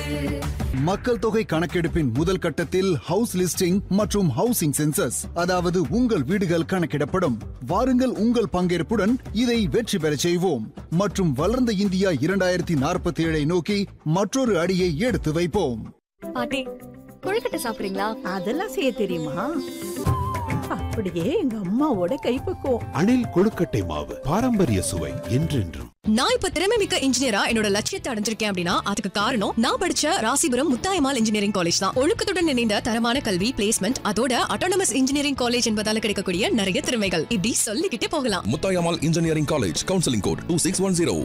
மக்கள் தொகை கணக்கெடுப்பின் முதல் கட்டத்தில் ஹவுஸ் லிஸ்டிங் மற்றும் ஹவுசிங் சென்சஸ் அதாவது உங்கள் வீடுகள் கணக்கிடப்படும் வாருங்கள் உங்கள் பங்கேற்புடன் இதை வெற்றி பெறச் செய்வோம் மற்றும் வளர்ந்த இந்தியா இரண்டாயிரத்தி நாற்பத்தி ஏழை நோக்கி மற்றொரு அடியை எடுத்து வைப்போம் பாட்டி கொழுக்கட்டை சாப்பிடுறீங்களா அதெல்லாம் செய்ய தெரியுமா அப்படியே எங்க அம்மாவோட கைப்பக்குவம் அணில் கொழுக்கட்டை மாவு பாரம்பரிய சுவை என்றென்றும் நான் இப்ப திறமை மிக்க இன்ஜினியரா என்னோட லட்சியத்தை அடைஞ்சிருக்கேன் அப்படின்னா அதுக்கு காரணம் நான் படிச்ச ராசிபுரம் முத்தாயமால் இன்ஜினியரிங் காலேஜ் தான் ஒழுக்கத்துடன் இணைந்த தரமான கல்வி பிளேஸ்மெண்ட் அதோட அட்டானமஸ் இன்ஜினியரிங் காலேஜ் என்பதால கிடைக்கக்கூடிய நிறைய திறமைகள் இப்படி சொல்லிக்கிட்டே போகலாம் Muthayammal engineering college counselling code two six one zero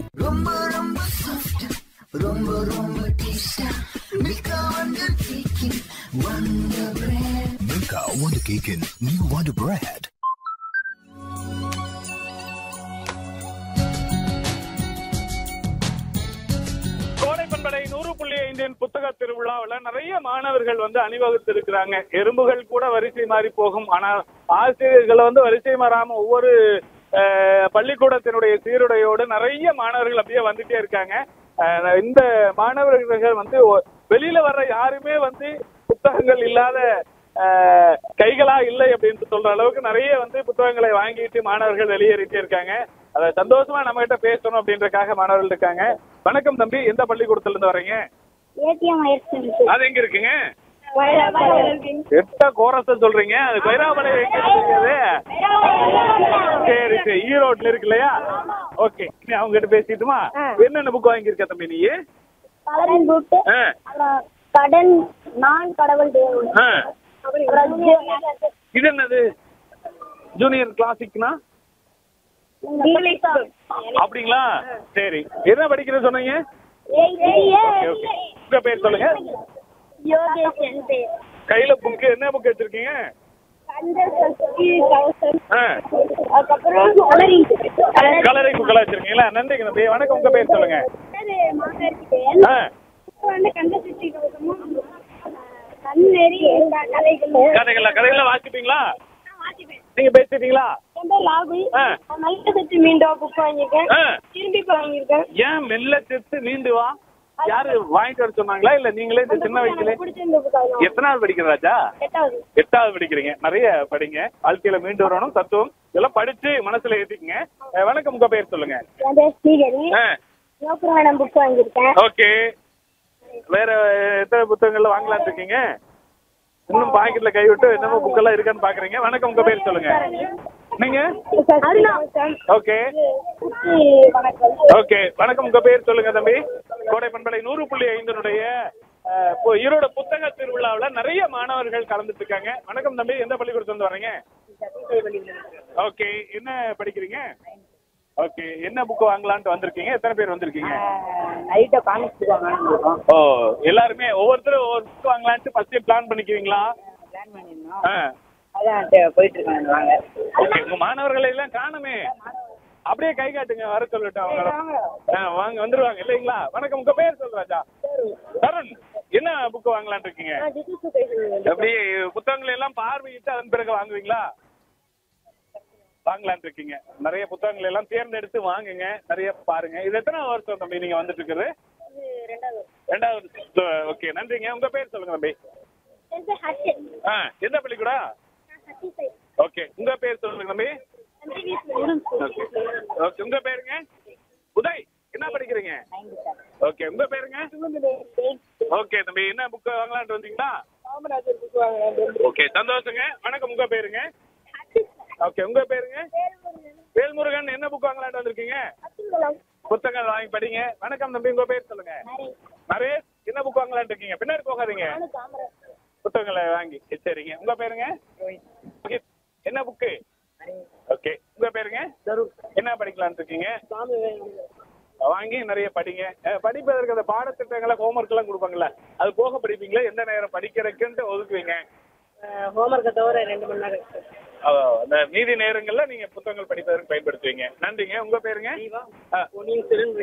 Milka Wonder Cake and New Wonder Bread. கோடை பண்பலை நூறு புள்ளி ஐந்தின் புத்தக திருவிழாவுல நிறைய மாணவர்கள் வந்து அணிவகுத்து இருக்கிறாங்க எறும்புகள் கூட வரிசை மாறி போகும் ஆனால் ஆசிரியர்கள் வந்து வரிசை மாறாம ஒவ்வொரு அஹ், பள்ளிக்கூடத்தினுடைய சீருடையோடு நிறைய மாணவர்கள் அப்படியே வந்துட்டே இருக்காங்க அஹ், இந்த மாணவர்கள் வந்து ஒ- வெளியில வர்ற யாருமே வந்து புத்தகங்கள் இல்லாத அஹ், கைகளா இல்லை அப்படின்னு சொல்ற அளவுக்கு நிறைய வந்து புத்தகங்களை வாங்கிட்டு மாணவர்கள் வெளியேறிட்டே இருக்காங்க அத சந்தோஷமா நம்ம கிட்ட பேசணும் அப்படின்றக்காக மாணவர்கள் இருக்காங்க வணக்கம் தம்பி எந்த பள்ளிக்கூடத்துல இருந்து வர்றீங்க ஏடிஎம் ஆயிடுச்சு அது எங்க இருக்குங்க எட்ட கோரஸ சொல்றீங்க அது பைராமலை எங்க இருக்குது சரி சரி ஈரோட்ல இருக்கு இல்லையா ஓகே நீ அவங்க கிட்ட பேசிட்டுமா என்னென்ன புக் வாங்கியிருக்க தம்பி நீ கலரிங் புக் ஆ, அப்புறம் கடன் நான் கடவுள் தேவன் ஆ. அப்புறம் இது என்னது ஜூனியர் கிளாசிக்னா இங்கிலீஷ் அப்படிங்களா சரி என்ன படிக்கிறது சொன்னீங்க ஓகே ஓகே உங்க பேர் சொல்லுங்க யோகேஷ் என் பேர் கையில புக் என்ன புக் வச்சிருக்கீங்க கந்த சஷ்டி கவசம் ஆ, அதுக்கப்புறம் கலரிங் கலரிங் புக்கெல்லாம் வச்சிருக்கீங்களா நன்றிங்க தம்பி வணக்கம் உங்க பேர் சொல்லுங்க ஆ, வந்து கந்த சஷ்டி கவசமும் கண்ணெறி எல்லா கலைகளும் கதைகளா கதைகள்லாம் வாசிப்பீங்களா வாசிப்பேன் நீங்க பேசிட்டீங்களா என் பேர் லாகுல் ஆ. நல்ல சஷ்டி மீண்டா புக் வாங்கியிருக்கேன் ஆ. திரும்பி இப்ப வாங்கியிருக்கேன் ஏன் மெல்ல செத்து நீண்டு வா யாரு வாங்கிட்டு வர சொன்னாங்களா இல்ல நீங்களே இந்த சின்ன வயசுல எனக்கு பிடிச்சிருந்த புக் அதெல்லாம் எத்தனாவது படிக்கிற ராஜா எட்டாவது எட்டாவது படிக்கிறீங்க நிறைய படிங்க வாழ்க்கையில மீண்டு வரணும் தத்துவம் இதெல்லாம் படிச்சு மனசுல ஏத்திக்கங்க அஹ் வணக்கம் உங்க பேர் சொல்லுங்க என் பேர் ஸ்ரீகரி யோகராயணம் புக் வாங்கியிருக்கேன் ஓகே வேற எத்தனை புத்தகங்கள்ல வாங்கலாம்னு இருக்கீங்க இன்னும் பாக்கெட்ல கை விட்டு என்னமோ புக்கெல்லாம் இருக்கான்னு பாக்குறீங்க வணக்கம் உங்க பேர் சொல்லுங்க நீங்க ஓகே வணக்கம் ஓகே வணக்கம் உங்க பேர் சொல்லுங்க தம்பி கோடை பண்பலை நூறு புள்ளி ஐந்தினுடைய அஹ், இப்போ ஈரோடு புத்தக திருவிழாவுல நிறைய மாணவர்கள் கலந்துட்டு இருக்காங்க வணக்கம் தம்பி எந்த பள்ளிக்கூடத்துல இருந்து வர்றீங்க ஓகே என்ன படிக்கிறீங்க ஓகே என்ன புக் வாங்கலாம்னு வந்திருக்கீங்க எத்தனை பேர் வந்திருக்கீங்க நைட்டை காமிச்சு வாங்கணும் ஓ எல்லாருமே ஒவ்வொருத்தரும் ஒவ்வொரு புக் வாங்கலான்ட்டு ஃபர்ஸ்ட் பிளான் பண்ணிக்குவீங்களா பிளான் பண்ணிருந்தோம் ஆ அதான் போயிட்டு இருக்காங்க வாங்க ஓகே உங்க மாணவர்களை எல்லாம் காணுமே அப்படியே கை காட்டுங்க வர சொல்லட்டும் அவங்க ஆ, வாங்க வந்துருவாங்க இல்லைங்களா வணக்கம் உங்க பேர் சொல்லு ராஜா தருண் என்ன புக் வாங்கலாம்னு இருக்கீங்க அப்படியே புத்தகங்களை எல்லாம் பார்வையிட்டு அதன் பிறகு வாங்குவீங்களா வாங்கலாம்னு இருக்கீங்க நிறைய புத்தகங்களை எல்லாம் தேர்ந்தெடுத்து வாங்குங்க நிறைய பாருங்க இது எத்தனை வருஷம் தம்பி நீங்க வந்துட்டு இருக்குது ரெண்டாவது ஓகே நன்றிங்க உங்க பேர் சொல்லுங்க தம்பி என் பேர் ஹர்ஷன் ஆ எந்த பள்ளிக்கூடம் ஓகே உங்க பேர் சொல்லுங்க தம்பி ஓகே ஓகே உங்க பேருங்க உதய் என்ன படிக்கிறீங்க ஓகே உங்க பேருங்க ஓகே தம்பி என்ன புக் வாங்கலாம்னு வந்தீங்களா ஓகே சந்தோஷங்க வணக்கம் உங்க பேருங்க ஓகே உங்க பேருங்க வேல்முருகன் என்ன புக் வாங்கலாம்னு வந்திருக்கீங்க புத்தகம் வாங்கி படிங்க வணக்கம் தம்பி உங்க பேர் சொல்லுங்க நரேஷ் என்ன புக் வாங்கலாம்னு இருக்கீங்க பின்னாடி போகாதீங்க புத்தகங்களை வாங்கி சரிங்க உங்க பேருங்க ஓகே. என்ன புக்கு ஓகே உங்க பேருங்க என்ன படிக்கலாம்னு இருக்கீங்க வாங்கி நிறைய படிங்க அஹ், படிப்பதற்கு அந்த பாடத்திட்டங்களை ஹோம்ஒர்க் எல்லாம் கொடுப்பாங்கல்ல அது போக படிப்பீங்களா எந்த நேரம் படிக்கிறதுக்குன்ட்டு ஒதுக்குவீங்க ஹோம்ஒர்க்கை தவிர ரெண்டு மணி நேரம் அஹ், அந்த மீதி நேரங்கள்ல நீங்க புத்தகங்கள் படிப்பதற்கு பயன்படுத்துவீங்க நன்றிங்க உங்க பேருங்க ஆ. பொன்னியின் செல்வன்